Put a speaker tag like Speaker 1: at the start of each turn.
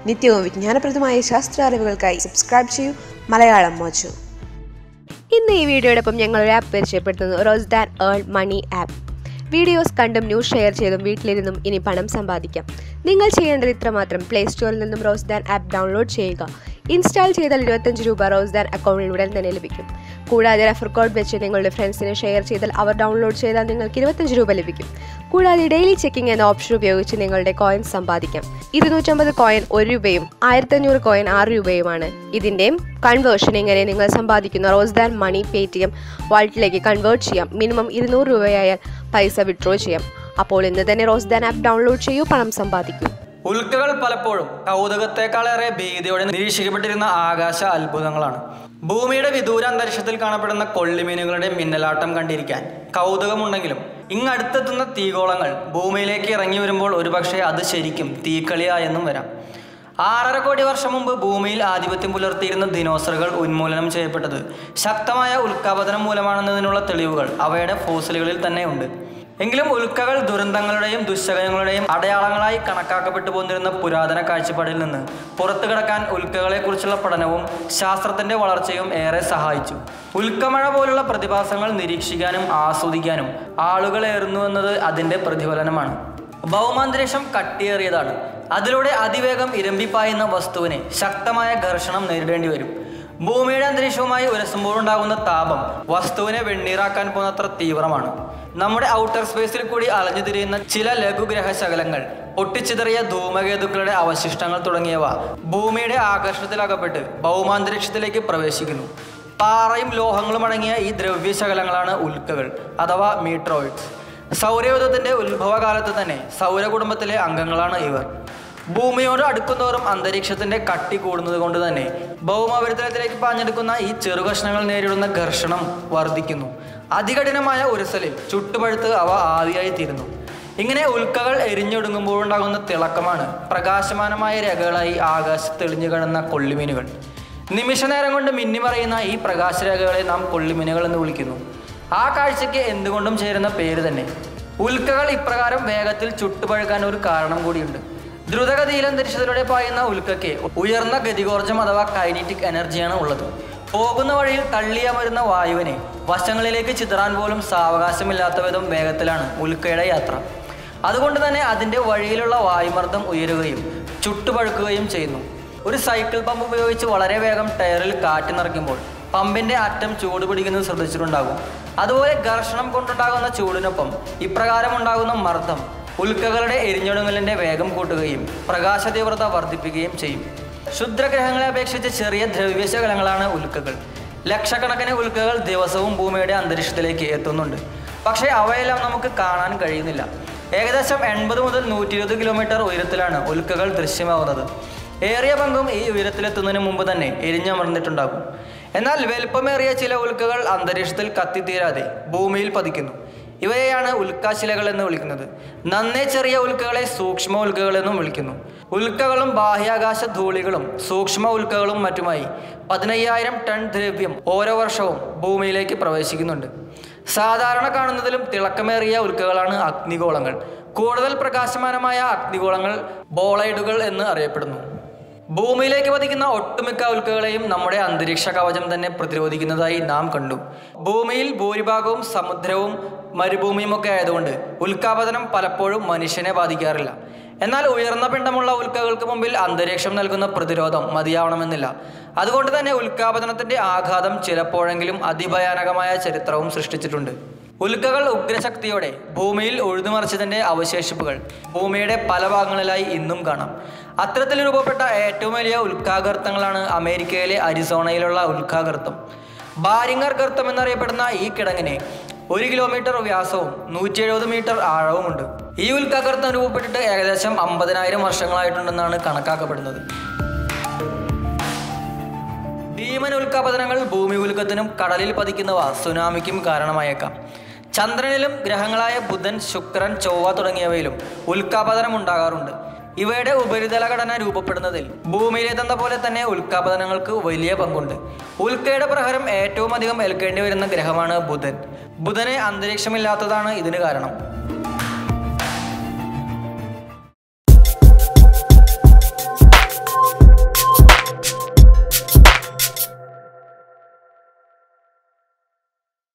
Speaker 1: നിത്യവും വിജ്ഞാനപ്രദമായ ശാസ്ത്ര അറിവുകൾക്കായി സബ്സ്ക്രൈബ് ചെയ്യൂ മലയാളം മോച്ചു
Speaker 2: ഇന്ന് ഈ വീഡിയോടൊപ്പം ഞങ്ങൾ ഒരു ആപ്പ് പരിചയപ്പെടുത്തുന്നു Roz Dhan earn money app videos കണ്ടും ന്യൂസ് ഷെയർ ചെയ്തും വീട്ടിലിരുന്നും ഇനി പണം സമ്പാദിക്കാം നിങ്ങൾ ചെയ്യേണ്ടത് ഇത്രമാത്രം പ്ലേ സ്റ്റോറിൽ നിന്നും റോസ് ദാൻ ആപ്പ് ഡൗൺലോഡ് ചെയ്യുക ഇൻസ്റ്റാൾ ചെയ്താൽ ഇരുപത്തഞ്ച് രൂപ റോസ് ദാൻ അക്കൗണ്ടിൽ ഉടൻ തന്നെ ലഭിക്കും കൂടാതെ റെഫർ കോഡ് വെച്ച് നിങ്ങളുടെ ഫ്രണ്ട്സിന് ഷെയർ ചെയ്താൽ അവർ ഡൗൺലോഡ് ചെയ്താൽ നിങ്ങൾക്ക് ഇരുപത്തഞ്ച് രൂപ ലഭിക്കും കൂടാതെ ഡെയിലി ചെക്കിംഗ് എന്ന ഓപ്ഷൻ ഉപയോഗിച്ച് നിങ്ങളുടെ കോയിൻ സമ്പാദിക്കാം ഇരുന്നൂറ്റമ്പത് കോയിൻ ഒരു രൂപയും ആയിരത്തഞ്ഞൂറ് കോയിൻ ആറ് രൂപയുമാണ് ഇതിൻ്റെയും കൺവേർഷൻ എങ്ങനെ നിങ്ങൾ സമ്പാദിക്കുന്ന Roz Dhan money Paytm വാൾട്ടിലേക്ക് കൺവേർട്ട് ചെയ്യാം മിനിമം ഇരുന്നൂറ് രൂപയായാൽ പൈസ വിഡ്രോ ചെയ്യാം അപ്പോൾ ഇന്ന് തന്നെ റോസ് ദാൻ ആപ്പ് ഡൗൺലോഡ് ചെയ്യൂ പണം സമ്പാദിക്കൂ
Speaker 3: ഉൽക്കകൾ പലപ്പോഴും കൗതുകത്തെക്കാളേറെ ഭീതിയോടെ നിരീക്ഷിക്കപ്പെട്ടിരുന്ന ആകാശ അത്ഭുതങ്ങളാണ് ഭൂമിയുടെ വിദൂര അന്തരീക്ഷത്തിൽ കാണപ്പെടുന്ന കൊള്ളിമീനുകളുടെ മിന്നലാട്ടം കണ്ടിരിക്കാൻ കൗതുകമുണ്ടെങ്കിലും ഇങ്ങടുത്തെത്തുന്ന തീഗോളങ്ങൾ ഭൂമിയിലേക്ക് ഇറങ്ങി വരുമ്പോൾ ഒരുപക്ഷെ അത് ശരിക്കും തീക്കളിയായെന്നും വരാം ആറര കോടി വർഷം മുമ്പ് ഭൂമിയിൽ ആധിപത്യം പുലർത്തിയിരുന്ന ദിനോസറുകൾ ഉന്മൂലനം ചെയ്യപ്പെട്ടത് ശക്തമായ ഉൽക്കാപതനം മൂലമാണെന്നതിനുള്ള തെളിവുകൾ അവയുടെ ഫോസിലുകളിൽ തന്നെ ഉണ്ട് എങ്കിലും ഉൽക്കകൾ ദുരന്തങ്ങളുടെയും ദുശകനങ്ങളുടെയും അടയാളങ്ങളായി കണക്കാക്കപ്പെട്ടു പോന്നിരുന്ന പുരാതന കാഴ്ചപ്പാടിൽ നിന്ന് പുറത്തു കടക്കാൻ ഉൽക്കകളെക്കുറിച്ചുള്ള പഠനവും ശാസ്ത്രത്തിന്റെ വളർച്ചയും ഏറെ സഹായിച്ചു ഉൽക്കമഴ പോലുള്ള പ്രതിഭാസങ്ങൾ നിരീക്ഷിക്കാനും ആസ്വദിക്കാനും ആളുകൾ ഏറുന്നുവെന്നത് അതിന്റെ പ്രതിഫലനമാണ് ഭൗമാന്തരീക്ഷം കട്ടിയേറിയതാണ് അതിലൂടെ അതിവേഗം ഇരമ്പിപ്പായുന്ന വസ്തുവിനെ ശക്തമായ ഘർഷണം നേരിടേണ്ടി വരും ഭൂമിയുടെ അന്തരീക്ഷവുമായി ഉരസുമ്പോഴുണ്ടാകുന്ന താപം വസ്തുവിനെ വെണ്ണീറാക്കാൻ പോകുന്നത്ര തീവ്രമാണ് നമ്മുടെ ഔട്ടർ സ്പേസിൽ കൂടി അലഞ്ഞു തിരിയുന്ന ചില ലഘുഗ്രഹ ശകലങ്ങൾ പൊട്ടിച്ചിതറിയ ധൂമകേതുക്കളുടെ അവശിഷ്ടങ്ങൾ തുടങ്ങിയവ ഭൂമിയുടെ ആകർഷണത്തിലകപ്പെട്ട് ഭൗമാന്തരീക്ഷത്തിലേക്ക് പ്രവേശിക്കുന്നു പാറയും ലോഹങ്ങളും അടങ്ങിയ ഈ ദ്രവ്യശകലങ്ങളാണ് ഉൽക്കകൾ അഥവാ മീട്രോയിഡ്സ് സൗരയൂഥത്തിന്റെ ഉത്ഭവകാലത്ത് തന്നെ സൗരകുടുംബത്തിലെ അംഗങ്ങളാണ് ഇവർ ഭൂമിയോട് അടുക്കുന്നതോറും അന്തരീക്ഷത്തിന്റെ കട്ടി കൂടുന്നത് കൊണ്ട് തന്നെ ഭൗമോപരിതലത്തിലേക്ക് പാഞ്ഞെടുക്കുന്ന ഈ ചെറുകഷ്ണങ്ങൾ നേരിടുന്ന ഘർഷണം വർദ്ധിക്കുന്നു അതികഠിനമായ ഉരസലിൽ ചുട്ടുപഴുത്ത് അവ ആവിയായി തീരുന്നു ഇങ്ങനെ ഉൽക്കകൾ എരിഞ്ഞൊടുങ്ങുമ്പോഴുണ്ടാകുന്ന തിളക്കമാണ് പ്രകാശമാനമായ രേഖകളായി ആകാശത്ത് തെളിഞ്ഞു കാണുന്ന കൊള്ളിമീനുകൾ നിമിഷനേരം കൊണ്ട് മിന്നിമറയുന്ന ഈ പ്രകാശരേഖകളെ നാം കൊള്ളിമീനുകൾ എന്ന് വിളിക്കുന്നു ആ കാഴ്ചയ്ക്ക് എന്തുകൊണ്ടും ചേരുന്ന പേര് തന്നെ ഉൽക്കകൾ ഇപ്രകാരം വേഗത്തിൽ ചുട്ടുപഴുക്കാൻ ഒരു കാരണം കൂടിയുണ്ട് ദ്രുതഗതിയിൽ അന്തരീക്ഷത്തിലൂടെ പായുന്ന ഉൽക്കയ്ക്ക് ഉയർന്ന ഗതികോർജം അഥവാ കൈനറ്റിക് എനർജിയാണ് ഉള്ളത് പോകുന്ന വഴിയിൽ തള്ളിയമരുന്ന വായുവിനെ വശങ്ങളിലേക്ക് ചിതറാൻ പോലും സാവകാശമില്ലാത്ത വിധം വേഗത്തിലാണ് ഉൽക്കയുടെ യാത്ര അതുകൊണ്ട് തന്നെ അതിൻ്റെ വഴിയിലുള്ള വായുമർദ്ദം ഉയരുകയും ചുട്ടുപഴുക്കുകയും ചെയ്യുന്നു ഒരു സൈക്കിൾ പമ്പ് ഉപയോഗിച്ച് വളരെ വേഗം ടയറിൽ കാറ്റ് നിറയ്ക്കുമ്പോൾ പമ്പിന്റെ അറ്റം ചൂട് പിടിക്കുന്നത് ശ്രദ്ധിച്ചിട്ടുണ്ടാകും അതുപോലെ ഘർഷണം കൊണ്ടുണ്ടാകുന്ന ചൂടിനൊപ്പം ഇപ്രകാരം ഉണ്ടാകുന്ന മർദ്ദം ഉൽക്കകളുടെ എരിഞ്ഞൊടുങ്ങലിന്റെ വേഗം കൂട്ടുകയും പ്രകാശ തീവ്രത വർദ്ധിപ്പിക്കുകയും ചെയ്യും ക്ഷുദ്രഗ്രഹങ്ങളെ അപേക്ഷിച്ച് ചെറിയ ദ്രവ്യശകലങ്ങളാണ് ഉൽക്കകൾ ലക്ഷക്കണക്കിന് ഉൽക്കകൾ ദിവസവും ഭൂമിയുടെ അന്തരീക്ഷത്തിലേക്ക് എത്തുന്നുണ്ട് പക്ഷേ അവയെല്ലാം നമുക്ക് കാണാൻ കഴിയുന്നില്ല ഏകദേശം എൺപത് മുതൽ നൂറ്റി ഇരുപത് കിലോമീറ്റർ ഉയരത്തിലാണ് ഉൽക്കകൾ ദൃശ്യമാവുന്നത് ഏറിയ പങ്കും ഈ ഉയരത്തിലെത്തുന്നതിന് മുമ്പ് തന്നെ എരിഞ്ഞമർന്നിട്ടുണ്ടാകും എന്നാൽ വലുപ്പമേറിയ ചില ഉൽക്കകൾ അന്തരീക്ഷത്തിൽ കത്തിത്തീരാതെ ഭൂമിയിൽ പതിക്കുന്നു ഇവയെയാണ് ഉൽക്കാശിലകൾ എന്ന് വിളിക്കുന്നത് നന്നേ ചെറിയ ഉൽക്കകളെ സൂക്ഷ്മ ഉൽക്കകൾ എന്നും വിളിക്കുന്നു ഉൽക്കകളും ബാഹ്യാകാശ ധൂളികളും സൂക്ഷ്മ ഉൽക്കകളും മറ്റുമായി പതിനയ്യായിരം ടൺ ദ്രവ്യം ഓരോ വർഷവും ഭൂമിയിലേക്ക് പ്രവേശിക്കുന്നുണ്ട് സാധാരണ കാണുന്നതിലും തിളക്കമേറിയ ഉൽക്കകളാണ് അഗ്നിഗോളങ്ങൾ കൂടുതൽ പ്രകാശമാനമായ അഗ്നിഗോളങ്ങൾ ബോളൈഡുകൾ എന്ന് അറിയപ്പെടുന്നു ഭൂമിയിലേക്ക് പതിക്കുന്ന ഒട്ടുമിക്ക ഉൽക്കകളെയും നമ്മുടെ അന്തരീക്ഷ കവചം തന്നെ പ്രതിരോധിക്കുന്നതായി നാം കണ്ടു ഭൂമിയിൽ ഭൂരിഭാഗവും സമുദ്രവും മരുഭൂമിയും ഒക്കെ ആയതുകൊണ്ട് ഉൽക്കാപതനം പലപ്പോഴും മനുഷ്യനെ ബാധിക്കാറില്ല എന്നാൽ ഉയർന്ന പിണ്ടമുള്ള ഉൽക്കകൾക്ക് മുമ്പിൽ അന്തരീക്ഷം നൽകുന്ന പ്രതിരോധം മതിയാവണമെന്നില്ല അതുകൊണ്ട് തന്നെ ഉൽക്കാപതനത്തിന്റെ ആഘാതം ചിലപ്പോഴെങ്കിലും അതിഭയാനകമായ ചരിത്രവും സൃഷ്ടിച്ചിട്ടുണ്ട് ഉൽക്കകൾ ഉഗ്രശക്തിയോടെ ഭൂമിയിൽ ഉഴുതുമറിച്ചതിന്റെ അവശേഷിപ്പുകൾ ഭൂമിയുടെ പല ഭാഗങ്ങളിലായി ഇന്നും കാണാം അത്തരത്തിൽ രൂപപ്പെട്ട ഏറ്റവും വലിയ ഉൽക്കാഗർത്തങ്ങളാണ് അമേരിക്കയിലെ അരിസോണയിലുള്ള ഉൽക്കാഗർത്തം ബാരിങ്ങർ ഗർത്തം എന്നറിയപ്പെടുന്ന ഈ കിടങ്ങിന് ഒരു കിലോമീറ്റർ വ്യാസവും നൂറ്റി എഴുപത് മീറ്റർ ആഴവുമുണ്ട് ഈ ഉൽക്കാഗർത്തം രൂപപ്പെട്ടിട്ട് ഏകദേശം അമ്പതിനായിരം വർഷങ്ങളായിട്ടുണ്ടെന്നാണ് കണക്കാക്കപ്പെടുന്നത് ഭീമൻ ഉൽക്കാപതനങ്ങൾ ഭൂമി ഉൽക്കത്തിനും കടലിൽ പതിക്കുന്നവ സുനാമിക്കും കാരണമായേക്കാം ചന്ദ്രനിലും ഗ്രഹങ്ങളായ ബുധൻ ശുക്രൻ ചൊവ്വ തുടങ്ങിയവയിലും ഉൽക്കാപതനം ഉണ്ടാകാറുണ്ട് ഇവയുടെ ഉപരിതല ഘടന രൂപപ്പെടുന്നതിൽ ഭൂമിയിലേതെന്ന പോലെ തന്നെ ഉൽക്കാപതനങ്ങൾക്ക് വലിയ പങ്കുണ്ട് ഉൽക്കയുടെ പ്രഹരം ഏറ്റവും അധികം ഏൽക്കേണ്ടി വരുന്ന ഗ്രഹമാണ് ബുധൻ ബുധന് അന്തരീക്ഷമില്ലാത്തതാണ് ഇതിന് കാരണം